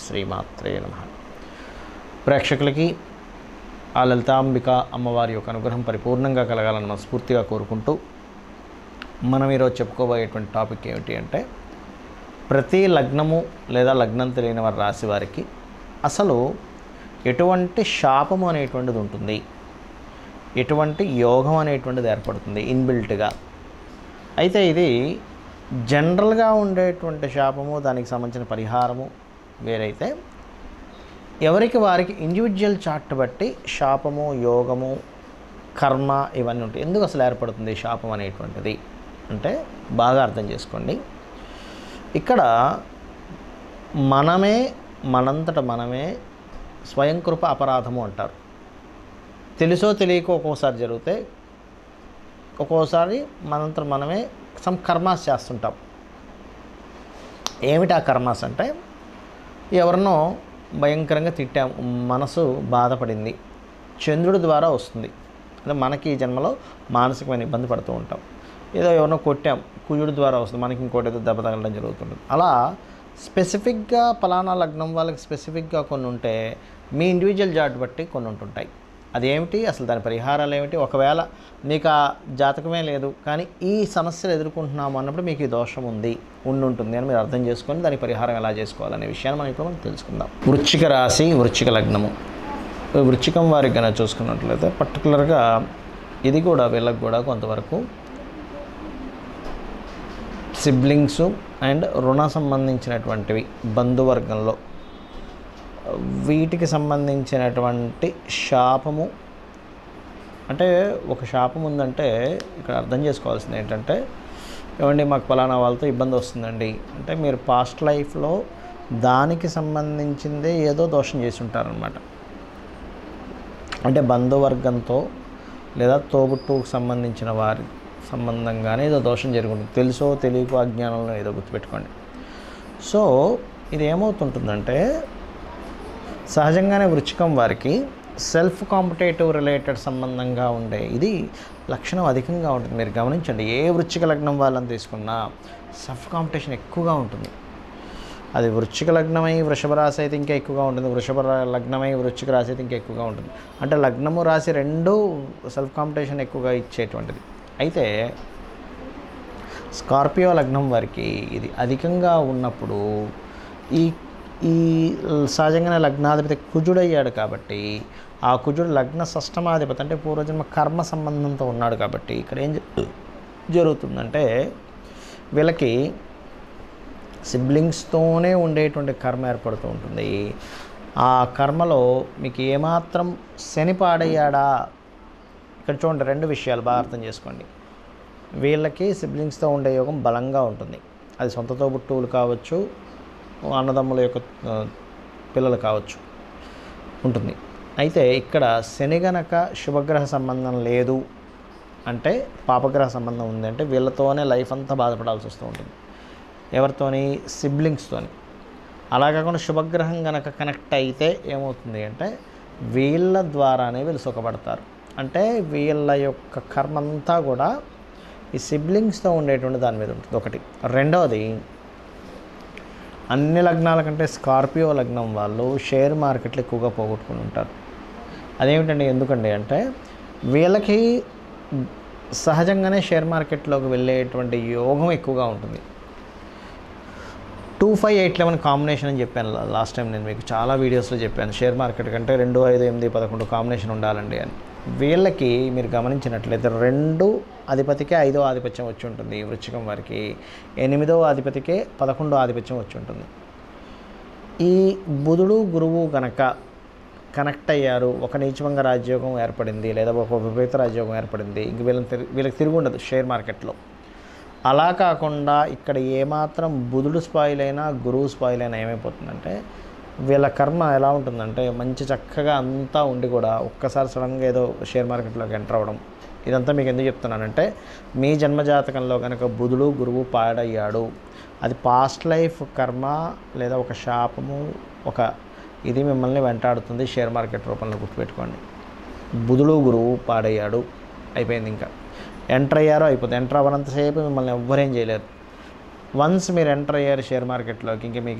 శ్రీమాత్రే నమ ప్రేక్షకులకి ఆ లలితాంబిక అమ్మవారి యొక్క అనుగ్రహం పరిపూర్ణంగా కలగాలని మనస్ఫూర్తిగా కోరుకుంటూ మనం ఈరోజు చెప్పుకోబోయేటువంటి టాపిక్ ఏమిటి అంటే ప్రతి లగ్నము లేదా లగ్నం తెలియని వారి రాశి వారికి అసలు ఎటువంటి శాపము అనేటువంటిది ఉంటుంది ఎటువంటి యోగం అనేటువంటిది ఏర్పడుతుంది ఇన్బిల్ట్గా అయితే ఇది జనరల్గా ఉండేటువంటి శాపము దానికి సంబంధించిన పరిహారము వేరైతే ఎవరికి వారికి ఇండివిజువల్ చార్ట్ బట్టి శాపము యోగము కర్మ ఇవన్నీ ఉంటాయి ఎందుకు అసలు ఏర్పడుతుంది శాపం అనేటువంటిది అంటే బాగా అర్థం చేసుకోండి ఇక్కడ మనమే మనంతట మనమే స్వయంకృప అపరాధము అంటారు తెలుసో తెలియకో ఒక్కోసారి జరిగితే ఒక్కోసారి మనంతట మనమే సమ్ కర్మాస్ చేస్తుంటాం ఏమిటి ఆ కర్మాస్ అంటే ఎవరినో భయంకరంగా తిట్టాం మనసు బాధపడింది చంద్రుడి ద్వారా వస్తుంది అంటే మనకి ఈ జన్మలో మానసికమైన ఇబ్బంది పడుతూ ఉంటాం ఏదో ఎవరినో కొట్టాం కుజుడి ద్వారా వస్తుంది మనకి ఇంకోటి ఏదో దెబ్బ తగలడం జరుగుతుంటుంది అలా స్పెసిఫిక్గా పలానా లగ్నం వాళ్ళకి స్పెసిఫిక్గా కొన్ని ఉంటే మీ ఇండివిజువల్ జాట్ బట్టి కొన్ని ఉంటుంటాయి అదేమిటి అసలు దాని పరిహారాలు ఏమిటి ఒకవేళ మీకు ఆ జాతకమే లేదు కానీ ఈ సమస్యలు ఎదుర్కొంటున్నాము అన్నప్పుడు మీకు ఈ దోషం ఉంది ఉండి ఉంటుంది అని మీరు అర్థం చేసుకొని దాని పరిహారం ఎలా చేసుకోవాలనే విషయాన్ని మనం ఇప్పుడు మనం తెలుసుకుందాం వృశ్చిక రాశి వృశ్చిక లగ్నము ఈ వృశ్చికం వారికి కనుక చూసుకున్నట్లయితే పర్టికులర్గా ఇది కూడా వీళ్ళకి కూడా కొంతవరకు సిబ్లింగ్స్ అండ్ రుణ సంబంధించినటువంటివి బంధువర్గంలో వీటికి సంబంధించినటువంటి శాపము అంటే ఒక శాపం ఉందంటే ఇక్కడ అర్థం చేసుకోవాల్సింది ఏంటంటే ఏమండి మాకు పలానా వాళ్ళతో ఇబ్బంది వస్తుందండి అంటే మీరు పాస్ట్ లైఫ్లో దానికి సంబంధించిందే ఏదో దోషం చేసి ఉంటారనమాట అంటే బంధువర్గంతో లేదా తోబుట్టుకు సంబంధించిన వారి సంబంధంగానే ఏదో దోషం జరుగుతుంది తెలుసో తెలియకో అజ్ఞానంలో ఏదో గుర్తుపెట్టుకోండి సో ఇది ఏమవుతుంటుందంటే సహజంగానే వృచ్చికం వారికి సెల్ఫ్ కాంపిటేటివ్ రిలేటెడ్ సంబంధంగా ఉండే ఇది లక్షణం అధికంగా ఉంటుంది మీరు గమనించండి ఏ వృచ్చిక లగ్నం వాళ్ళని తీసుకున్నా సెల్ఫ్ కాంపిటీషన్ ఎక్కువగా ఉంటుంది అది వృశ్చిక లగ్నమై వృషభ రాశి అయితే ఇంకా ఎక్కువగా ఉంటుంది వృషభ రా- లగ్నమై వృశ్చిక రాశి అయితే ఇంకా ఎక్కువగా ఉంటుంది అంటే లగ్నము రాశి రెండు సెల్ఫ్ కాంపిటీషన్ ఎక్కువగా ఇచ్చేటువంటిది అయితే స్కార్పియో లగ్నం వారికి ఇది అధికంగా ఉన్నప్పుడు ఈ ఈ సహజంగానే లగ్నాధిపతి కుజుడయ్యాడు కాబట్టి ఆ కుజుడు లగ్న షష్టమాధిపతి అంటే పూర్వజన్మ కర్మ సంబంధంతో ఉన్నాడు కాబట్టి ఇక్కడ ఏం జ- జరుగుతుందంటే వీళ్ళకి సిబ్లింగ్స్తోనే ఉండేటువంటి కర్మ ఏర్పడుతూ ఉంటుంది ఆ కర్మలో మీకు ఏమాత్రం శని పాడయ్యాడా ఇక్కడ చూడండి రెండు విషయాలు బాగా అర్థం చేసుకోండి వీళ్ళకి సిబ్లింగ్స్తో ఉండే యోగం బలంగా ఉంటుంది అది సొంత తోబుట్టువులు కావచ్చు అన్నదమ్ముల యొక్క ఆ, పిల్లలు కావచ్చు ఉంటుంది అయితే ఇక్కడ శని గనక శుభగ్రహ సంబంధం లేదు అంటే పాపగ్రహ సంబంధం ఉంది అంటే వీళ్ళతోనే లైఫ్ అంతా బాధపడాల్సి వస్తూ ఉంటుంది ఎవరితోని సిబ్లింగ్స్తోని అలా కాకుండా శుభగ్రహం కనుక కనెక్ట్ అయితే ఏమవుతుంది అంటే వీళ్ళ ద్వారానే వీళ్ళు సుఖపడతారు అంటే వీళ్ళ యొక్క కర్మ అంతా కూడా ఈ సిబ్లింగ్స్తో ఉండేటువంటి దాని మీద ఉంటుంది ఒకటి రెండవది అన్ని లగ్నాల కంటే స్కార్పియో లగ్నం వాళ్ళు షేర్ మార్కెట్లు ఎక్కువగా పోగొట్టుకుని ఉంటారు అదేమిటండి ఎందుకండి అంటే వీళ్ళకి సహజంగానే షేర్ మార్కెట్లోకి వెళ్ళేటువంటి యోగం ఎక్కువగా ఉంటుంది two five eight eleven combination అని చెప్పాను లా- లాస్ట్ టైం నేను మీకు చాలా వీడియోస్లో చెప్పాను షేర్ మార్కెట్ కంటే రెండు ఐదు ఎనిమిది పదకొండు కాంబినేషన్ ఉండాలండి అని వీళ్ళకి మీరు గమనించినట్లయితే రెండు అధిపతికే ఐదో ఆధిపత్యం వచ్చి ఉంటుంది ఈ వృశ్చికం వారికి ఎనిమిదో అధిపతికే పదకొండో ఆధిపత్యం వచ్చి ఉంటుంది ఈ బుధుడు గురువు గనక కనెక్ట్ అయ్యారు ఒక నీచభంగ రాజ్యోగం ఏర్పడింది లేదా ఒక విపరీత రాజ్యోగం ఏర్పడింది ఇంక వీళ్ళని తిరిగి వీళ్ళకి తిరిగి ఉండదు షేర్ మార్కెట్లో అలా కాకుండా ఇక్కడ ఏమాత్రం బుధుడు స్పాయిల్ అయినా గురువు స్పాయిల్ అయినా ఏమైపోతుందంటే వీళ్ళ కర్మ ఎలా ఉంటుందంటే మంచి చక్కగా అంతా ఉండి కూడా ఒక్కసారి సడన్గా ఏదో షేర్ మార్కెట్లోకి ఎంటర్ అవ్వడం ఇదంతా మీకు ఎందుకు చెప్తున్నానంటే మీ జన్మజాతకంలో కనుక బుధుడు గురువు పాడయ్యాడు అది పాస్ట్ లైఫ్ కర్మ లేదా ఒక శాపము ఒక ఇది మిమ్మల్ని వెంటాడుతుంది షేర్ మార్కెట్ రూపంలో గుర్తుపెట్టుకోండి బుధుడు గురువు పాడయ్యాడు అయిపోయింది ఇంకా ఎంటర్ అయ్యారో అయిపోతుంది ఎంటర్ అవ్వనంతసేపు మిమ్మల్ని ఎవ్వరేం చేయలేరు వన్స్ మీరు ఎంటర్ అయ్యారు షేర్ మార్కెట్లోకి ఇంక మీకు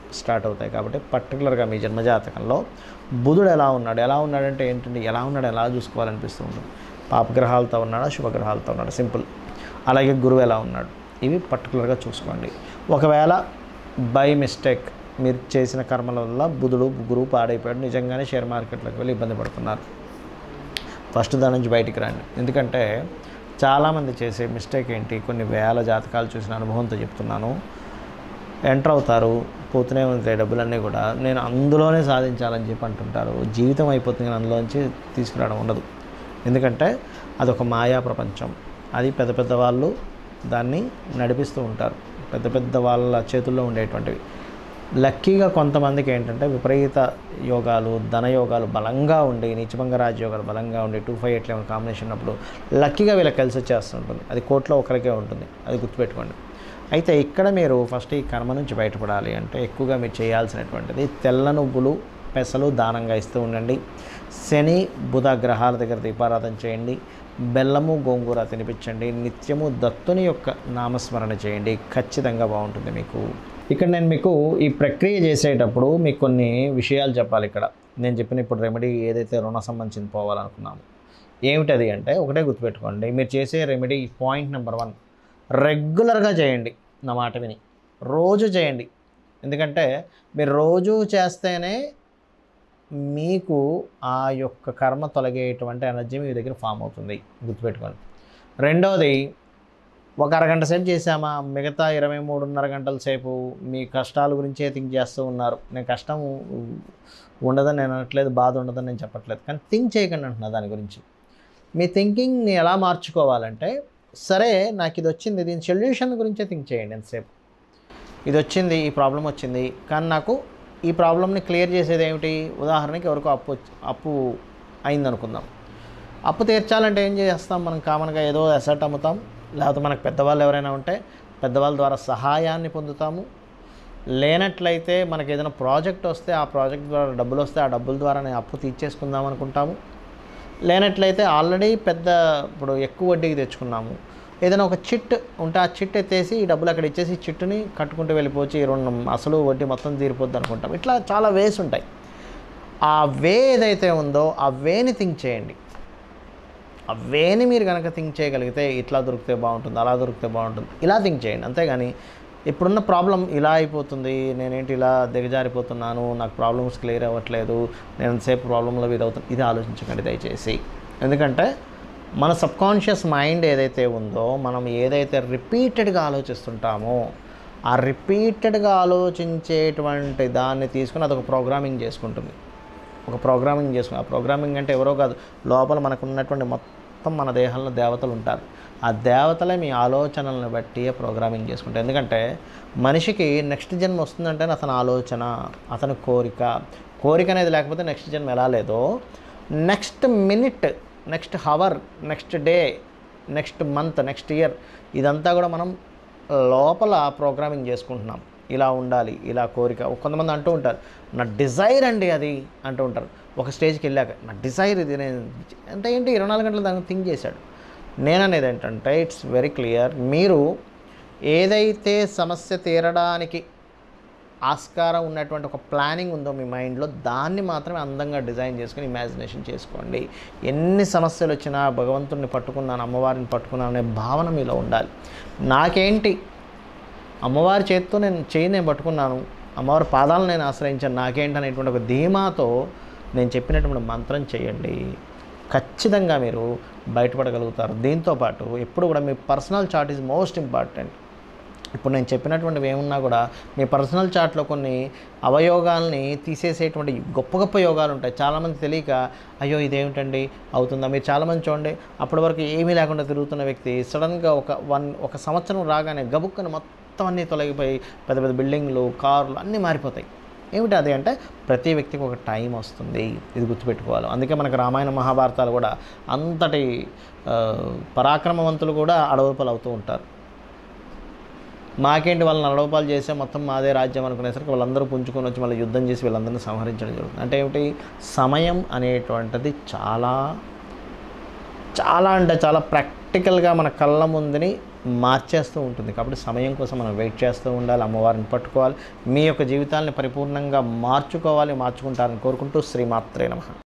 స్టార్ట్ అవుతాయి కాబట్టి పర్టికులర్గా మీ జన్మజాతకంలో బుధుడు ఎలా ఉన్నాడు ఎలా ఉన్నాడంటే ఏంటంటే ఎలా ఉన్నాడు ఎలా చూసుకోవాలనిపిస్తూ ఉంటుంది పాపగ్రహాలతో ఉన్నాడా శుభగ్రహాలతో ఉన్నాడా సింపుల్ అలాగే గురువు ఎలా ఉన్నాడు ఇవి పర్టికులర్గా చూసుకోండి ఒకవేళ బై మిస్టేక్ మీరు చేసిన కర్మల వల్ల బుధుడు గురువు పాడైపోయాడు నిజంగానే షేర్ మార్కెట్లోకి వెళ్ళి ఇబ్బంది పడుతున్నారు ఫస్ట్ దాని నుంచి బయటికి రండి ఎందుకంటే చాలామంది చేసే మిస్టేక్ ఏంటి కొన్ని వేల జాతకాలు చూసిన అనుభవంతో చెప్తున్నాను ఎంటర్ అవుతారు పోతూనే ఉంటాయి డబ్బులన్నీ కూడా నేను అందులోనే సాధించాలని చెప్పి అంటుంటారు జీవితం అయిపోతుంది కానీ అందులోంచి తీసుకురావడం ఉండదు ఎందుకంటే అదొక మాయా ప్రపంచం అది పెద్ద పెద్ద వాళ్ళు దాన్ని నడిపిస్తూ ఉంటారు పెద్ద పెద్ద వాళ్ళ చేతుల్లో ఉండేటువంటివి లక్కీగా కొంతమందికి ఏంటంటే విపరీత యోగాలు ధనయోగాలు బలంగా ఉండి నీచభంగ రాజయోగాలు బలంగా ఉండి two five eight eleven combination ఉన్నప్పుడు లక్కీగా వీళ్ళకి కలిసి వచ్చేస్తుంటుంది అది కోట్లో ఒకరికే ఉంటుంది అది గుర్తుపెట్టుకోండి అయితే ఇక్కడ మీరు ఫస్ట్ ఈ కర్మ నుంచి బయటపడాలి అంటే ఎక్కువగా మీరు చేయాల్సినటువంటిది తెల్ల నువ్వులు పెసలు దానంగా ఇస్తూ ఉండండి శని బుధ గ్రహాల దగ్గర దీపారాధన చేయండి బెల్లము గోంగూర తినిపించండి నిత్యము దత్తుని యొక్క నామస్మరణ చేయండి ఖచ్చితంగా బాగుంటుంది మీకు ఇక్కడ నేను మీకు ఈ ప్రక్రియ చేసేటప్పుడు మీకు కొన్ని విషయాలు చెప్పాలి ఇక్కడ నేను చెప్పిన ఇప్పుడు రెమెడీ ఏదైతే రుణ సంబంధించింది పోవాలనుకున్నాము ఏమిటది అంటే ఒకటే గుర్తుపెట్టుకోండి మీరు చేసే రెమెడీ పాయింట్ నెంబర్ వన్ రెగ్యులర్గా చేయండి నా మాట విని రోజు చేయండి ఎందుకంటే మీరు రోజు చేస్తేనే మీకు ఆ యొక్క కర్మ తొలగేటువంటి ఎనర్జీ మీ దగ్గర ఫామ్ అవుతుంది గుర్తుపెట్టుకోండి రెండవది ఒక అరగంట సేపు చేసామా మిగతా ఇరవై మూడున్నర గంటల సేపు మీ కష్టాల గురించే థింక్ చేస్తూ ఉన్నారు నేను కష్టం ఉండదని నేను అనట్లేదు బాధ ఉండదని నేను చెప్పట్లేదు కానీ థింక్ చేయకండి అంటున్నా దాని గురించి మీ థింకింగ్ని ఎలా మార్చుకోవాలంటే సరే నాకు ఇది వచ్చింది దీని సొల్యూషన్ గురించే థింక్ చేయండి ఎంతసేపు ఇది వచ్చింది ఈ ప్రాబ్లం వచ్చింది కానీ నాకు ఈ ప్రాబ్లమ్ని క్లియర్ చేసేది ఏమిటి ఉదాహరణకి ఎవరికో అప్పు వచ్చి- అప్పు అయిందనుకుందాం అప్పు తీర్చాలంటే ఏం చేస్తాం మనం కామన్గా ఏదో అసెట్ అమ్ముతాం లేకపోతే మనకు పెద్దవాళ్ళు ఎవరైనా ఉంటే పెద్దవాళ్ళ ద్వారా సహాయాన్ని పొందుతాము లేనట్లయితే మనకి ఏదైనా ప్రాజెక్ట్ వస్తే ఆ ప్రాజెక్ట్ ద్వారా డబ్బులు వస్తే ఆ డబ్బుల ద్వారా నేను అప్పు తీర్చేసుకుందాం అనుకుంటాము లేనట్లయితే ఆల్రెడీ పెద్ద ఇప్పుడు ఎక్కువ వడ్డీకి తెచ్చుకున్నాము ఏదైనా ఒక చిట్ ఉంటే ఆ చిట్ ఎత్తేసి ఈ డబ్బులు అక్కడ ఇచ్చేసి ఈ చిట్టుని కట్టుకుంటూ వెళ్ళిపోవచ్చు ఈ రెండు అసలు వడ్డీ మొత్తం తీరిపోద్ది అనుకుంటాం ఇట్లా చాలా వేస్ ఉంటాయి ఆ వే ఏదైతే ఉందో ఆ వేని థింక్ చేయండి ఆ వేని మీరు కనుక థింక్ చేయగలిగితే ఇట్లా దొరికితే బాగుంటుంది అలా దొరికితే బాగుంటుంది ఇలా థింక్ చేయండి అంతేగాని ఇప్పుడున్న ప్రాబ్లం ఇలా అయిపోతుంది నేనేంటి ఇలా దిగజారిపోతున్నాను నాకు ప్రాబ్లమ్స్ క్లియర్ అవ్వట్లేదు నేను ఎంతసేపు ప్రాబ్లంలో వీరవుతాను ఇది ఆలోచించకండి దయచేసి ఎందుకంటే మన సబ్కాన్షియస్ మైండ్ ఏదైతే ఉందో మనం ఏదైతే రిపీటెడ్గా ఆలోచిస్తుంటామో ఆ రిపీటెడ్గా ఆలోచించేటువంటి దాన్ని తీసుకుని అదొక ప్రోగ్రామింగ్ చేసుకుంటుంది ఒక ప్రోగ్రామింగ్ చేసుకుని ఆ ప్రోగ్రామింగ్ అంటే ఎవరో కాదు లోపల మనకు ఉన్నటువంటి మొత్తం మన దేహంలో దేవతలు ఉంటారు ఆ దేవతలే మీ ఆలోచనలను బట్టి ప్రోగ్రామింగ్ చేసుకుంటారు ఎందుకంటే మనిషికి నెక్స్ట్ జన్మ వస్తుందంటే అతని ఆలోచన అతని కోరిక కోరిక అనేది లేకపోతే నెక్స్ట్ జన్మ ఎలా లేదో next minute next hour next day next month next year ఇదంతా కూడా మనం లోపల ప్రోగ్రామింగ్ చేసుకుంటున్నాం ఇలా ఉండాలి ఇలా కోరిక కొంతమంది అంటూ ఉంటారు నా డిజైర్ అండి అది అంటూ ఉంటారు ఒక స్టేజ్కి వెళ్ళాక నా డిజైర్ ఇది నేను అంటే ఏంటి ఇరవై నాలుగు గంటలు దాన్ని థింక్ చేశాడు నేననేది ఏంటంటే ఇట్స్ వెరీ క్లియర్ మీరు ఏదైతే సమస్య తీరడానికి ఆస్కారం ఉన్నటువంటి ఒక ప్లానింగ్ ఉందో మీ మైండ్లో దాన్ని మాత్రమే అందంగా డిజైన్ చేసుకుని ఇమాజినేషన్ చేసుకోండి ఎన్ని సమస్యలు వచ్చినా భగవంతుడిని పట్టుకున్నాను అమ్మవారిని పట్టుకున్నాను అనే భావన మీలో ఉండాలి నాకేంటి అమ్మవారి చేతితో నేను చేయి నేను పట్టుకున్నాను అమ్మవారి పాదాలను నేను ఆశ్రయించాను నాకేంటి అనేటువంటి ఒక ధీమాతో నేను చెప్పినటువంటి మంత్రం చేయండి ఖచ్చితంగా మీరు బయటపడగలుగుతారు దీంతోపాటు ఎప్పుడు కూడా మీ personal chart is most important ఇప్పుడు నేను చెప్పినటువంటివి ఏమున్నా కూడా మీ పర్సనల్ చార్ట్లో కొన్ని అవయోగాల్ని తీసేసేటువంటి గొప్ప గొప్ప యోగాలు ఉంటాయి చాలామంది తెలియక అయ్యో ఇదేమిటండి అవుతుందా మీరు చాలామంది చూడండి అప్పటి వరకు ఏమీ లేకుండా తిరుగుతున్న వ్యక్తి సడన్గా ఒక వన్ ఒక సంవత్సరం రాగానే గబుక్కని మొత్తం అన్నీ తొలగిపోయి పెద్ద పెద్ద బిల్డింగ్లు కార్లు అన్నీ మారిపోతాయి ఏమిటి అది అంటే ప్రతి వ్యక్తికి ఒక టైం వస్తుంది ఇది గుర్తుపెట్టుకోవాలి అందుకే మనకు రామాయణ మహాభారతాలు కూడా అంతటి ఆ, పరాక్రమవంతులు కూడా అడవుపలు అవుతూ ఉంటారు మాకేంటి వాళ్ళని నడవపాలు చేస్తే మొత్తం మాదే రాజ్యం అనుకునేసరికి వాళ్ళందరూ పుంజుకొని వచ్చి మళ్ళీ యుద్ధం చేసి వీళ్ళందరినీ సంహరించడం జరుగుతుంది అంటే ఏమిటి సమయం అనేటువంటిది చాలా చాలా అంటే చాలా ప్రాక్టికల్గా మన కళ్ళ ముందుని మార్చేస్తూ ఉంటుంది కాబట్టి సమయం కోసం మనం వెయిట్ చేస్తూ ఉండాలి అమ్మవారిని పట్టుకోవాలి మీ యొక్క జీవితాన్ని పరిపూర్ణంగా మార్చుకోవాలి మార్చుకుంటారని కోరుకుంటూ శ్రీమాత్రే నమః